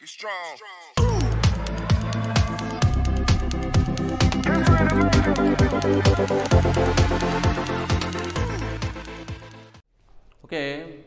Be strong. Okay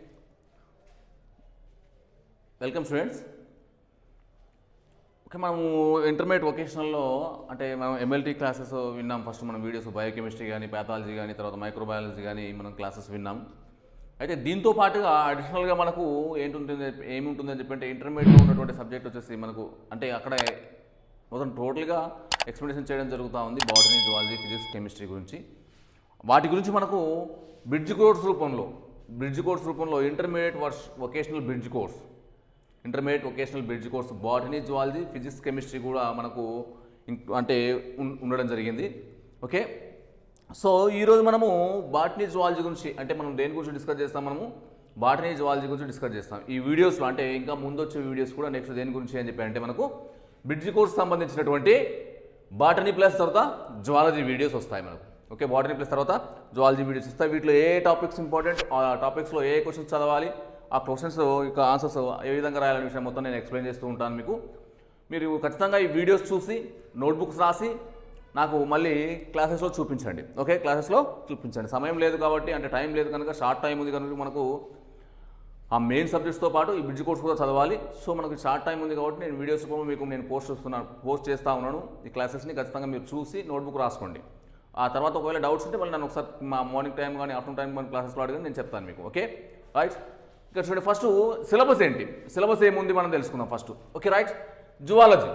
welcome students okay మనము intermediate వొకేషనల్లో అంటే మనం ఎంఎల్టీ క్లాసెస్ విన్నాం ఫస్ట్ మనం వీడియోస్ బయోకెమిస్ట్రీ కానీ ప్యాథాలజీ కానీ తర్వాత మైక్రోబయాలజీ కానీ మనం క్లాసెస్ విన్నాం అయితే దీంతో పాటుగా అడిషనల్గా మనకు ఏంటుంటుంది ఏముంటుందని చెప్పి అంటే ఇంటర్మీడియట్లో ఉన్నటువంటి సబ్జెక్ట్ వచ్చేసి మనకు అంటే అక్కడ మొత్తం టోటల్గా ఎక్స్ప్లెనేషన్ చేయడం జరుగుతూ ఉంది బాటనీ జువాలజీ ఫిజిక్స్ కెమిస్ట్రీ గురించి వాటి గురించి మనకు బ్రిడ్జ్ కోర్స్ రూపంలో బ్రిడ్జ్ కోర్స్ రూపంలో ఇంటర్మీడియట్ వర్ష్ vocational bridge course intermediate vocational bridge course botany zoology physics chemistry కూడా మనకు ఇన్- అంటే ఉన్- ఉండడం జరిగింది ఓకే సో ఈరోజు మనము బాటనీ జువాలజీ గురించి అంటే మనం దేని గురించి డిస్కస్ చేస్తాం మనము బాటనీ జువాలజీ గురించి డిస్కస్ చేస్తాం ఈ వీడియోస్లో అంటే ఇంకా ముందు వచ్చే వీడియోస్ కూడా నెక్స్ట్ దేని గురించి అని చెప్పి అంటే మనకు బ్రిడ్జ్ కోర్స్ సంబంధించినటువంటి బాటనీ ప్లస్ తర్వాత జువాలజీ వీడియోస్ వస్తాయి మనకు ఓకే బాటనీ ప్లస్ తర్వాత జువాలజీ వీడియోస్ వస్తాయి వీటిలో ఏ టాపిక్స్ ఇంపార్టెంట్ ఆ టాపిక్స్లో ఏ క్వశ్చన్స్ చదవాలి ఆ క్వశ్చన్స్ యొక్క ఆన్సర్స్ ఏ విధంగా రాయాలనే విషయం మొత్తం నేను ఎక్స్ప్లెయిన్ చేస్తూ ఉంటాను మీకు మీరు ఖచ్చితంగా ఈ వీడియోస్ చూసి నోట్బుక్స్ రాసి నాకు మళ్ళీ క్లాసెస్లో చూపించండి ఓకే క్లాసెస్లో చూపించండి సమయం లేదు కాబట్టి అంటే టైం లేదు కనుక షార్ట్ టైం ఉంది కనుక మనకు ఆ మెయిన్ సబ్జెక్ట్స్తో పాటు ఈ బ్రిడ్జ్ కోర్స్ కూడా చదవాలి సో మనకు షార్ట్ టైం ఉంది కాబట్టి నేను వీడియోస్ కూడా మీకు నేను పోస్ట్ చేస్తున్నాను పోస్ట్ చేస్తూ ఉన్నాను ఈ క్లాసెస్ని ఖచ్చితంగా మీరు చూసి నోట్బుక్ రాసుకోండి ఆ తర్వాత ఒకవేళ డౌట్స్ ఉంటే మళ్ళీ నన్ను ఒకసారి మా మార్నింగ్ టైం కానీ ఆఫ్టర్నూన్ టైం కానీ క్లాసెస్లో అడిగి నేను చెప్తాను మీకు ఓకే రైట్ ఇక్కడ చూడండి ఫస్ట్ సిలబస్ ఏంటి సిలబస్ ఏముంది మనం తెలుసుకుందాం ఫస్ట్ ఓకే రైట్ జువాలజీ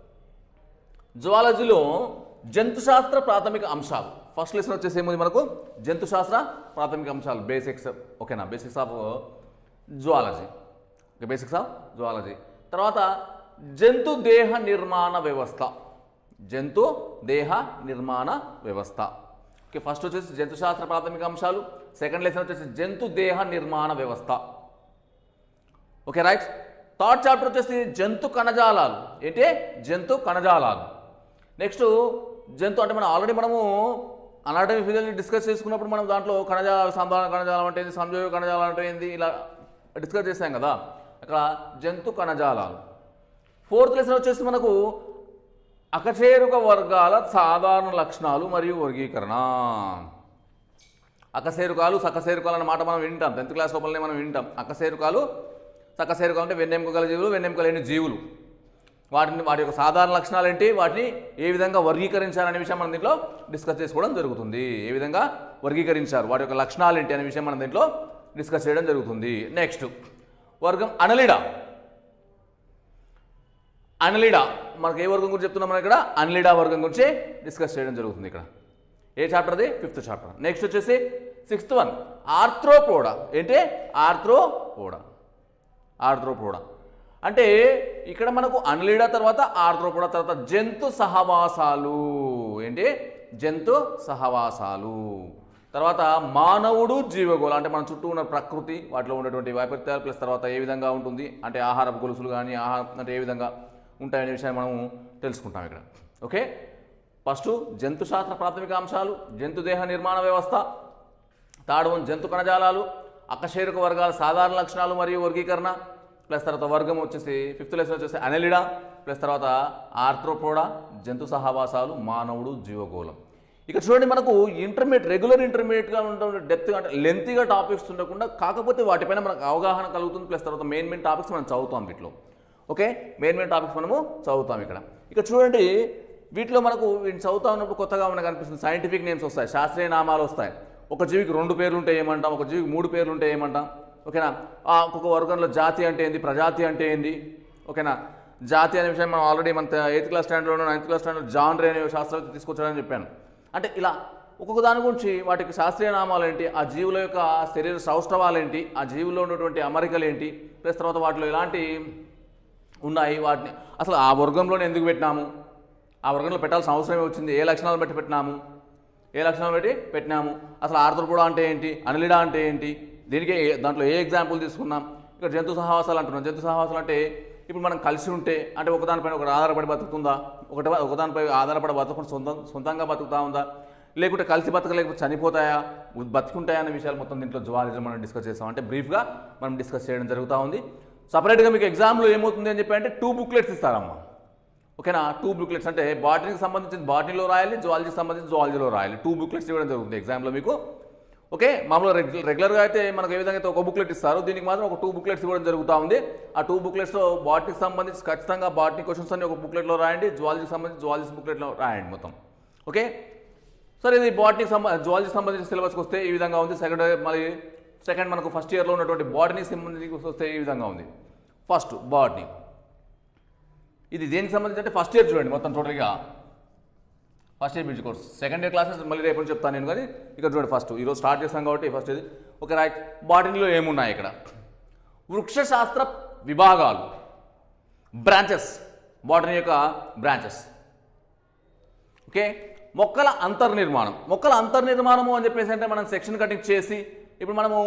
జువాలజీలో జంతుశాస్త్ర ప్రాథమిక అంశాలు ఫస్ట్ లెసన్ వచ్చేసి ఏముంది మనకు జంతుశాస్త్ర ప్రాథమిక అంశాలు బేసిక్స్ ఓకేనా basics of zoology okay basics of zoology తర్వాత జంతు దేహ నిర్మాణ వ్యవస్థ జంతు దేహ నిర్మాణ వ్యవస్థ ఓకే ఫస్ట్ వచ్చేసి జంతుశాస్త్ర ప్రాథమిక అంశాలు సెకండ్ లెసన్ వచ్చేసి జంతు దేహ నిర్మాణ వ్యవస్థ ఓకే రైట్ థర్డ్ చాప్టర్ వచ్చేసి జంతు కణజాలాలు ఏంటి జంతు కణజాలాలు నెక్స్ట్ జంతు అంటే మనం ఆల్రెడీ మనము అనాటమీ ఫిజియాలజీ డిస్కస్ చేసుకున్నప్పుడు మనం దాంట్లో కణజాల సంధాన కణజాలం అంటే ఏంది సంయోగ కణజాలం అంటే ఏంది ఇలా డిస్కస్ చేసాం కదా అక్కడ జంతు కణజాలాలు ఫోర్త్ లెసన్ వచ్చేసి మనకు అకశేరుక వర్గాల సాధారణ లక్షణాలు మరియు వర్గీకరణ అకశేరుకాలు సకశేరుకాలు అన్న మాట మనం వింటాం టెన్త్ క్లాస్ లోపలనే మనం వింటాం అకశేరుకాలు సకశేరుకాలు అంటే వెన్నెముక గల జీవులు వెన్నెముక లేని జీవులు వాటిని వాటి యొక్క సాధారణ లక్షణాలు ఏంటి వాటిని ఏ విధంగా వర్గీకరించారనే విషయం మనం దీంట్లో డిస్కస్ చేసుకోవడం జరుగుతుంది ఏ విధంగా వర్గీకరించారు వాటి యొక్క లక్షణాలు ఏంటి అనే విషయం మనం దీంట్లో డిస్కస్ చేయడం జరుగుతుంది నెక్స్ట్ వర్గం అనలిడా అనలిడా మనకి ఏ వర్గం గురించి చెప్తున్నాం మనం ఇక్కడ అనలిడా వర్గం గురించి డిస్కస్ చేయడం జరుగుతుంది ఇక్కడ ఏ చాప్టర్ అది ఫిఫ్త్ చాప్టర్ నెక్స్ట్ వచ్చేసి సిక్స్త్ వన్ ఆర్థ్రోపోడా ఏంటి ఆర్థ్రోపోడా ఆర్థ్రోపోడా అంటే ఇక్కడ మనకు అనలిడా తర్వాత ఆర్థ్రోపోడా తర్వాత జంతు సహవాసాలు ఏంటి జంతు సహవాసాలు తర్వాత మానవుడు జీవగోళ అంటే మన చుట్టూ ఉన్న ప్రకృతి వాటిలో ఉన్నటువంటి వైపరీత్యాలు ప్లస్ తర్వాత ఏ విధంగా ఉంటుంది అంటే ఆహార గొలుసులు కానీ ఆహారం అంటే ఏ విధంగా ఉంటాయనే విషయాన్ని మనము తెలుసుకుంటాం ఇక్కడ ఓకే ఫస్ట్ జంతు శాస్త్ర ప్రాథమిక అంశాలు జంతు దేహ నిర్మాణ వ్యవస్థ థర్డ్ వన్ జంతు కణజాలాలు అకశేరుక వర్గాల సాధారణ లక్షణాలు మరియు వర్గీకరణ ప్లస్ తర్వాత వర్గం వచ్చేసి ఫిఫ్త్ లెసన్ వచ్చేసి అనలిడా ప్లస్ తర్వాత ఆర్థ్రోపోడా జంతు సహవాసాలు మానవుడు జీవగోళం ఇక చూడండి మనకు ఇంటర్మీడియట్ రెగ్యులర్ ఇంటర్మీడియట్గా ఉండే డెప్త్ అంటే లెంతీగా టాపిక్స్ ఉండకుండా కాకపోతే వాటిపైన మనకు అవగాహన కలుగుతుంది ప్లస్ తర్వాత మెయిన్ మెయిన్ టాపిక్స్ మనం చదువుతాం వీటిలో ఓకే మెయిన్ మెయిన్ టాపిక్స్ మనము చదువుతాం ఇక్కడ ఇక చూడండి వీటిలో మనకు వీటిని చదువుతా ఉన్నప్పుడు కొత్తగా మనకు అనిపిస్తుంది సైంటిఫిక్ నేమ్స్ వస్తాయి శాస్త్రీయ నామాలు వస్తాయి ఒక జీవికి రెండు పేర్లు ఉంటే ఏమంటాం ఒక జీవికి మూడు పేర్లు ఉంటే ఏమంటాం ఓకేనా ఆ ఒక్కొక్క వర్గంలో జాతి అంటే ఏంది ప్రజాతి అంటే ఏంది ఓకేనా జాతి అనే విషయం మనం ఆల్రెడీ మన ఎయిత్ క్లాస్ స్టాండర్డ్లో నైన్త్ క్లాస్ స్టాండర్డ్ జాన్రే అనే శాస్త్రవేత్త తీసుకొచ్చాడని చెప్పాను అంటే ఇలా ఒక్కొక్క దాని గురించి వాటికి శాస్త్రీయ నామాలు ఏంటి ఆ జీవుల యొక్క శరీర సౌష్ఠవాలు ఏంటి ఆ జీవుల్లో ఉన్నటువంటి అమరికలు ఏంటి ప్లస్ తర్వాత వాటిలో ఎలాంటి ఉన్నాయి వాటిని అసలు ఆ వర్గంలోనే ఎందుకు పెట్టినాము ఆ వర్గంలో పెట్టాల్సిన అవసరమే వచ్చింది ఏ లక్షణాలు బట్టి పెట్టినాము ఏ లక్షణాలు బట్టి పెట్టినాము అసలు ఆర్థుడు అంటే ఏంటి అనలిడా అంటే ఏంటి దీనికి ఏ- దాంట్లో ఏ ఎగ్జాంపుల్ తీసుకున్నాం ఇక్కడ జంతు సహవాసాలు అంటున్నాం జంతు సహవాసాలు అంటే ఇప్పుడు మనం కలిసి ఉంటే అంటే ఒకదానిపైన ఒకటి ఆధారపడి బతుకుతుందా ఒకటి ఒకదానిపై ఆధారపడి బతుకుని సొంతం సొంతంగా బతుకుతా ఉందా లేకుంటే కలిసి బతకలేకపోతే చనిపోతాయా బతుకుంటాయా అనే విషయాలు మొత్తం దీంట్లో జువాలజీ మనం డిస్కస్ చేస్తాం అంటే బ్రీఫ్గా మనం డిస్కస్ చేయడం జరుగుతూ ఉంది సపరేట్గా మీకు ఎగ్జామ్లో ఏమవుతుంది అని చెప్పి అంటే టూ బుక్లెట్స్ ఇస్తారమ్మా ఓకేనా టూ బుక్లెట్స్ అంటే బాటనీకి సంబంధించిన బాటనీలో రాయాలి జువాలజీకి సంబంధించి జువాలజీలో రాయాలి టూ బుక్లెట్స్ ఇవ్వడం జరుగుతుంది ఎగ్జామ్లో మీకు ఓకే మామూలుగా రెగ్యులర్ రెగ్యులర్గా అయితే మనకు ఏ విధంగా అయితే ఒక బుక్లెట్ ఇస్తారు దీనికి మాత్రం ఒక టూ బుక్లెట్స్ ఇవ్వడం జరుగుతూ ఉంది ఆ టూ బుక్లెట్స్లో బాటనీకి సంబంధించి ఖచ్చితంగా బాటనీ క్వశ్చన్స్ అన్ని ఒక బుక్లెట్లో రాయండి జువాలజీకి సంబంధించి జువాలజీ బుక్లెట్లో రాయండి మొత్తం ఓకే సరే ఇది బాటనీకి సంబ జువాలజీకి సంబంధించిన సిలబస్కి వస్తే ఈ విధంగా ఉంది సెకండ్ మరి సెకండ్ మనకు ఫస్ట్ ఇయర్లో ఉన్నటువంటి బాటనీకి సంబంధించి వస్తే ఈ విధంగా ఉంది ఫస్ట్ బాటనీ ఇది దేనికి సంబంధించి అంటే ఫస్ట్ ఇయర్ చూడండి మొత్తం టోటల్గా first year bridge course second year classes మళ్ళీ రేపు నుంచి చెప్తాను నేను కానీ ఇక్కడ చూడండి ఫస్ట్ ఈరోజు స్టార్ట్ చేస్తాం కాబట్టి ఫస్ట్ ఇది ఓకే రైట్ బాటనీలో ఏమున్నాయి ఇక్కడ వృక్షశాస్త్ర విభాగాలు బ్రాంచెస్ బాటనీ యొక్క బ్రాంచెస్ ఓకే మొక్కల అంతర్నిర్మాణం మొక్కల అంతర్నిర్మాణము అని చెప్పేసి అంటే మనం సెక్షన్ కటింగ్ చేసి ఇప్పుడు మనము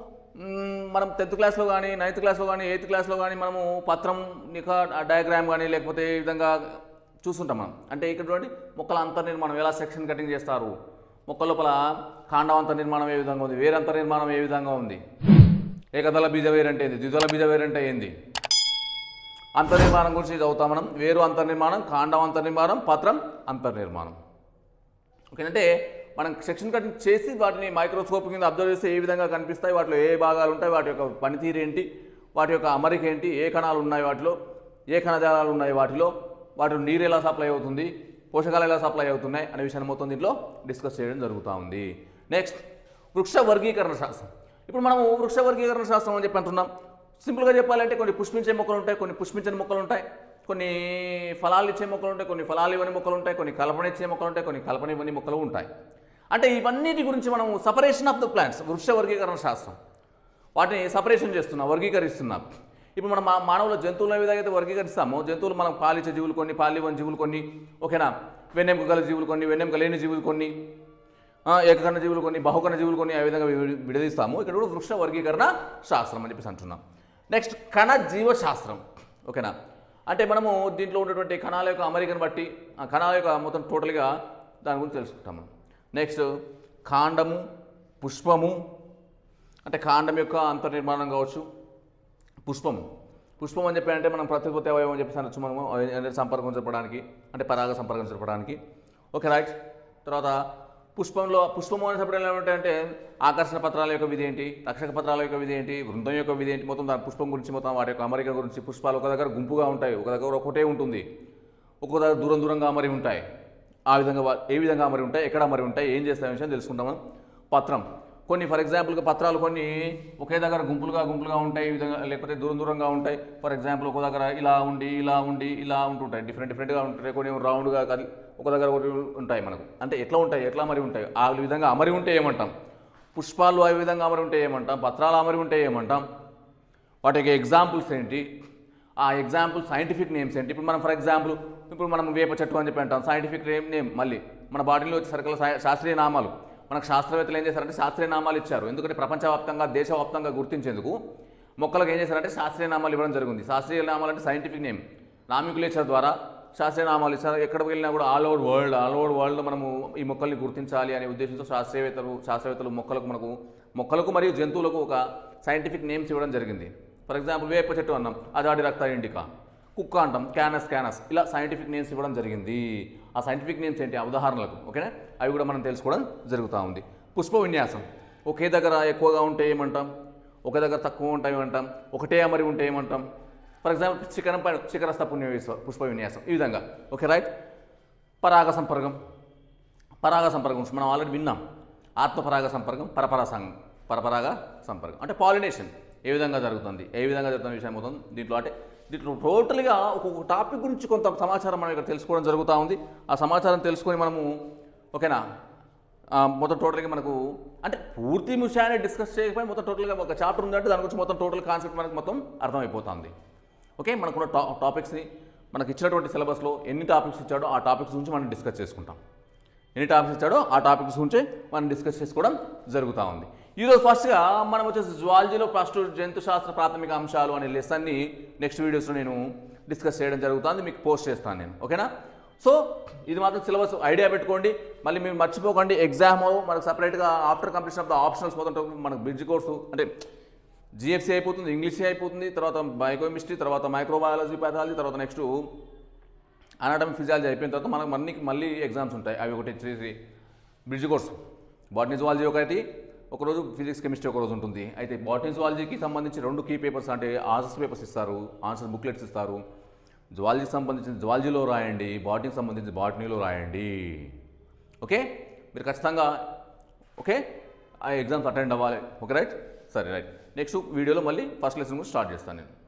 మ్, మనం టెన్త్ క్లాస్లో కానీ నైన్త్ క్లాస్లో కానీ ఎయిత్ క్లాస్లో కానీ మనము పత్రం యొక్క డయాగ్రామ్ కానీ లేకపోతే ఈ విధంగా చూస్తుంటాం మనం అంటే ఇక్కడ చూడండి మొక్కల అంతర్నిర్మాణం ఎలా సెక్షన్ కటింగ్ చేస్తారు మొక్కల లోపల కాండం అంతర్నిర్మాణం ఏ విధంగా ఉంది వేరు అంతర్నిర్మాణం ఏ విధంగా ఉంది ఏకదళ బీజ వేరు అంటే ఏంది ద్విదళ బీజ వేరు అంటే ఏంది అంతర్నిర్మాణం గురించి చదువుతాం మనం వేరు అంతర్నిర్మాణం కాండం అంతర్నిర్మాణం పత్రం అంతర్నిర్మాణం ఓకేనంటే మనం సెక్షన్ కటింగ్ చేసి వాటిని మైక్రోస్కోప్ కింద అబ్జర్వ్ చేస్తే ఏ విధంగా కనిపిస్తాయి వాటిలో ఏ భాగాలు ఉంటాయి వాటి యొక్క పనితీరు ఏంటి వాటి యొక్క అమరిక ఏంటి ఏ కణాలు ఉన్నాయి వాటిలో ఏ కణజాలాలు ఉన్నాయి వాటిలో వాటి నీరు ఎలా సప్లై అవుతుంది పోషకాలు ఎలా సప్లై అవుతున్నాయి అనే విషయాన్ని మొత్తం దీంట్లో డిస్కస్ చేయడం జరుగుతూ ఉంది నెక్స్ట్ వృక్ష వర్గీకరణ శాస్త్రం ఇప్పుడు మనము వృక్ష వర్గీకరణ శాస్త్రం అని చెప్పి అంటున్నాం సింపుల్గా చెప్పాలంటే కొన్ని పుష్పించే మొక్కలు ఉంటాయి కొన్ని పుష్పించని మొక్కలు ఉంటాయి కొన్ని ఫలాలు ఇచ్చే మొక్కలు ఉంటాయి కొన్ని ఫలాలు ఇవ్వని మొక్కలు ఉంటాయి కొన్ని కల్పన ఇచ్చే మొక్కలు ఉంటాయి కొన్ని కల్పన ఇవ్వని మొక్కలు ఉంటాయి అంటే ఇవన్నిటి గురించి మనం సపరేషన్ ఆఫ్ ద ప్లాంట్స్ వృక్ష వర్గీకరణ శాస్త్రం వాటిని సపరేషన్ చేస్తున్నాం వర్గీకరిస్తున్నాం ఇప్పుడు మనం మా మానవుల జంతువుల ఏ విధంగా అయితే వర్గీకరిస్తామో జంతువులు మనం పాలిచ్చే జీవులు కొన్ని పాలివ్వని జీవులు కొన్ని ఓకేనా వెన్నెముక గల జీవులు కొన్ని వెన్నెముక లేని జీవులు కొన్ని ఆ, ఏకకణ జీవులు కొన్ని బహుకణ జీవులు కొన్ని ఆ విధంగా విడి- విడదీస్తాము ఇక్కడ కూడా వృక్ష వర్గీకరణ శాస్త్రం అని చెప్పేసి అంటున్నాం నెక్స్ట్ కణ జీవశాస్త్రం ఓకేనా అంటే మనము దీంట్లో ఉన్నటువంటి కణాల యొక్క అమరికను బట్టి ఆ కణాల యొక్క మొత్తం టోటల్గా దాని గురించి తెలుసుకుంటాం మనం నెక్స్ట్ కాండము పుష్పము అంటే కాండం యొక్క అంతర్నిర్మాణం కావచ్చు పుష్పము పుష్పం అని చెప్పి అంటే మనం ప్రతిపత్తి అవయవం అని చెప్పేసి అనొచ్చు మనము అంటే సంపర్కం చెప్పడానికి అంటే పరాగ సంపర్కం చెప్పడానికి ఓకే రైట్ తర్వాత పుష్పంలో పుష్పము అని చెప్పడం ఏమంటే ఆకర్షణ పత్రాల యొక్క విధి ఏంటి రక్షక పత్రాల యొక్క విధి ఏంటి వృందం యొక్క విధి ఏంటి మొత్తం దాని పుష్పం గురించి మొత్తం వాటి యొక్క అమరిక గురించి పుష్పాలు ఒక దగ్గర గుంపుగా ఉంటాయి ఒక దగ్గర ఒకటే ఉంటుంది ఒక్కొక్క దగ్గర దూరం దూరంగా అమరి ఉంటాయి ఆ విధంగా వా- ఏ విధంగా అమరి ఉంటాయి ఎక్కడ అమరి ఉంటాయి ఏం చేస్తాయి విషయం తెలుసుకుంటాం మనం పత్రం కొన్ని ఫర్ ఎగ్జాంపుల్గా పత్రాలు కొన్ని ఒకే దగ్గర గుంపులుగా గుంపులుగా ఉంటాయి ఈ విధంగా లేకపోతే దూరం దూరంగా ఉంటాయి ఫర్ ఎగ్జాంపుల్ ఒక దగ్గర ఇలా ఉండి ఇలా ఉండి ఇలా ఉంటుంటాయి డిఫరెంట్ డిఫరెంట్గా ఉంటాయి కొన్ని రౌండ్గా కది ఒక దగ్గర ఒకటి ఉంటాయి మనకు అంటే ఎట్లా ఉంటాయి ఎట్లా అమరి ఉంటాయి ఆ విధంగా అమరి ఉంటే ఏమంటాం పుష్పాలు ఆ విధంగా అమరి ఉంటే ఏమంటాం పత్రాలు అమరి ఉంటే ఏమంటాం వాటి యొక్క ఎగ్జాంపుల్స్ ఏంటి ఆ ఎగ్జాంపుల్ సైంటిఫిక్ నేమ్స్ ఏంటి ఇప్పుడు మనం ఫర్ ఎగ్జాంపుల్ ఇప్పుడు మనం వేప చెట్టు అని చెప్పి అంటాం సైంటిఫిక్ నేమ్ నేమ్ మళ్ళీ మన బాడీలో వచ్చే సరికల శాస్త్రీయ నామాలు మనకు శాస్త్రవేత్తలు ఏం చేశారంటే శాస్త్రీయ నామాలు ఇచ్చారు ఎందుకంటే ప్రపంచవ్యాప్తంగా దేశవ్యాప్తంగా గుర్తించేందుకు మొక్కలకు ఏం చేశారంటే శాస్త్రీయ నామాలు ఇవ్వడం జరిగింది శాస్త్రీయ నామాలు అంటే సైంటిఫిక్ నేమ్ నామికులేచర్ ద్వారా శాస్త్రీయ నామాలు ఇచ్చారు ఎక్కడికి వెళ్ళినా కూడా all over world all over world మనము ఈ మొక్కల్ని గుర్తించాలి అనే ఉద్దేశంతో శాస్త్రవేత్తలు శాస్త్రవేత్తలు మొక్కలకు మనకు మొక్కలకు మరియు జంతువులకు ఒక సైంటిఫిక్ నేమ్స్ ఇవ్వడం జరిగింది ఫర్ ఎగ్జాంపుల్ వేప చెట్టు అన్నాం అజాడి రక్త ఇండికా కుక్క అంటాం క్యానస్ క్యానస్ ఇలా సైంటిఫిక్ నేమ్స్ ఇవ్వడం జరిగింది ఆ సైంటిఫిక్ నేమ్స్ ఏంటి ఆ ఉదాహరణలకు ఓకేనా అవి కూడా మనం తెలుసుకోవడం జరుగుతూ ఉంది పుష్ప విన్యాసం ఒకే దగ్గర ఎక్కువగా ఉంటే ఏమంటాం ఒక దగ్గర తక్కువ ఉంటాయి ఏమంటాం ఒకటే అమరి ఉంటే ఏమంటాం ఫర్ ఎగ్జాంపుల్ శిఖరం పైన శిఖరస్థ పుణ్య పుష్ప విన్యాసం ఈ విధంగా ఓకే రైట్ పరాగ సంపర్కం పరాగ సంపర్కం గురించి మనం ఆల్రెడీ విన్నాం ఆత్మపరాగ సంపర్కం పరపరా సం పరపరాగ సంపర్కం అంటే పాలినేషన్ ఏ విధంగా జరుగుతుంది ఏ విధంగా జరుగుతున్న విషయం మొత్తం దీంట్లో అంటే దీంట్లో టోటల్గా ఒక్కొక్క టాపిక్ గురించి కొంత సమాచారం మనం ఇక్కడ తెలుసుకోవడం జరుగుతూ ఉంది ఆ సమాచారం తెలుసుకొని మనము ఓకేనా ఆ, మొత్తం టోటల్గా మనకు అంటే పూర్తి విషయాన్ని డిస్కస్ చేయకపోయి మొత్తం టోటల్గా ఒక చాప్టర్ ఉందంటే దాని గురించి మొత్తం టోటల్ కాన్సెప్ట్ మనకు మొత్తం అర్థమైపోతుంది ఓకే మనకున్న టా టాపిక్స్ని మనకి ఇచ్చినటువంటి సిలబస్లో ఎన్ని టాపిక్స్ ఇచ్చాడో ఆ టాపిక్స్ గురించి మనం డిస్కస్ చేసుకుంటాం ఎన్ని టాపిక్స్ ఇచ్చాడో ఆ టాపిక్స్ గురించి మనం డిస్కస్ చేసుకోవడం జరుగుతూ ఉంది ఈరోజు ఫస్ట్గా మనం వచ్చేసి జువాలజీలో ఫస్ట్ జంతు శాస్త్ర ప్రాథమిక అంశాలు అనే లెసన్ని నెక్స్ట్ వీడియోస్లో నేను డిస్కస్ చేయడం జరుగుతుంది మీకు పోస్ట్ చేస్తాను నేను ఓకేనా సో ఇది మాత్రం సిలబస్ ఐడియా పెట్టుకోండి మళ్ళీ మీరు మర్చిపోకండి ఎగ్జామ్ మనకు సపరేట్గా after completion of the optionals మొత్తం మనకు బ్రిడ్జ్ కోర్సు అంటే జిఎఫ్సి అయిపోతుంది ఇంగ్లీష్ అయిపోతుంది తర్వాత బయోకెమిస్ట్రీ తర్వాత మైక్రోబయాలజీ పాథాలజీ తర్వాత నెక్స్ట్ అనాటమీ ఫిజియాలజీ అయిపోయిన తర్వాత మనకు మళ్ళీ మళ్ళీ ఎగ్జామ్స్ ఉంటాయి అవి ఒకటి వచ్చేసి బ్రిడ్జ్ కోర్స్ బాటనీ జువాలజీ ఒకటి ఒకరోజు ఫిజిక్స్ కెమిస్ట్రీ ఒక రోజు ఉంటుంది అయితే బాటనీ జువాలజీకి సంబంధించి రెండు కీ పేపర్స్ అంటే ఆన్సర్స్ పేపర్స్ ఇస్తారు ఆన్సర్ బుక్లెట్స్ ఇస్తారు జువాలజీకి సంబంధించిన జువాలజీలో రాయండి బాటనీకి సంబంధించి బాటనీలో రాయండి ఓకే మీరు ఖచ్చితంగా ఓకే ఆ ఎగ్జామ్స్ అటెండ్ అవ్వాలి ఓకే రైట్ సరే రైట్ నెక్స్ట్ వీడియోలో మళ్ళీ ఫస్ట్ లెసన్ కూడా స్టార్ట్ చేస్తాను నేను